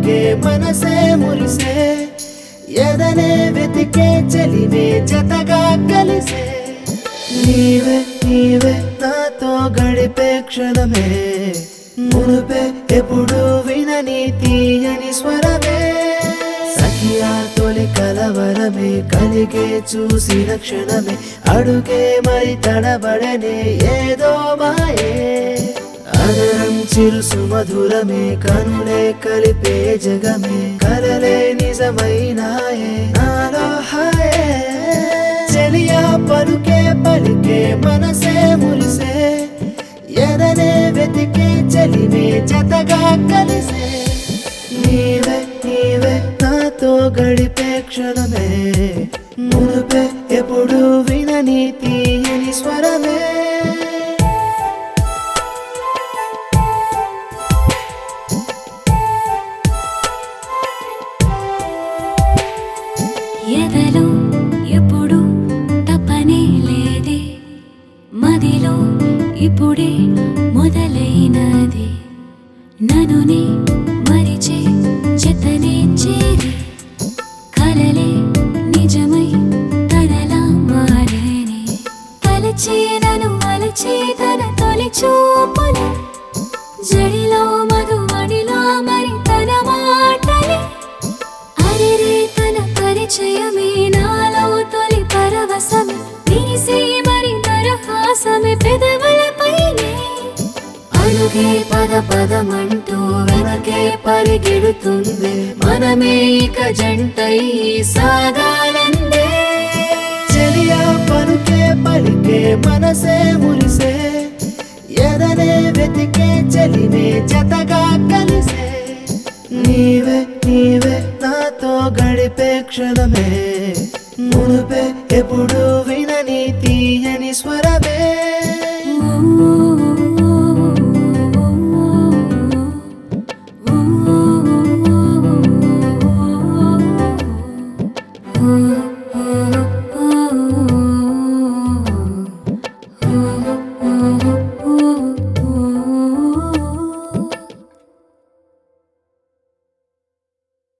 పలికే మనసే మురిసే ఎదనే వెతికే చలివే జతగా కలిసే నీవే నీవే నాతో గడిపే క్షణమే మునుపే ఎప్పుడు వినని తీయని స్వరమే సఖియా తొలి కలవరమే కలిగే చూసిన క్షణమే అడుగే మరి తడబడనే ఏదో మాయే అదరం చిరు సుమధురమే కనులే కలిపే జగమే కలలే నిజమైనాయే నాలో హాయే చెలియా పలుకే పలికే మనసే మురిసే ఎదనే వెతికే చలివే జతగా కలిసే నీవే నీవే నాతో గడిపే క్షణమే మునుపే ఎప్పుడు వినని తీయని స్వరమే ఎదలో ఎప్పుడు తపనే లేదే మదిలో ఇప్పుడే మొదలైనది ననునే మరిచే చెతనే చేరి కలలే నిజమై తనలా మారేనే తలచే నను మలచే తన తొలి చూపులే జడిలో మధుమణిలా మరి తన మాటలే అరెరే తన పరిచయమే నాలో తొలి పరవశమే తీసే మరి దరహాసమే పెదవులపైనే అడుగే పద పదమంటూ వెనకే పరిగెడుతుంది మనమే ఇక జంటై సాగాలందే చెలియా పలుకే పలికే మనసే మురిసే ఎదనే వెతికే చలివే జతగా కలిసే నీవే నీవే నాతో గడిపే క్షణమే మునుపే ఎప్పుడు వినని తీయని స్వర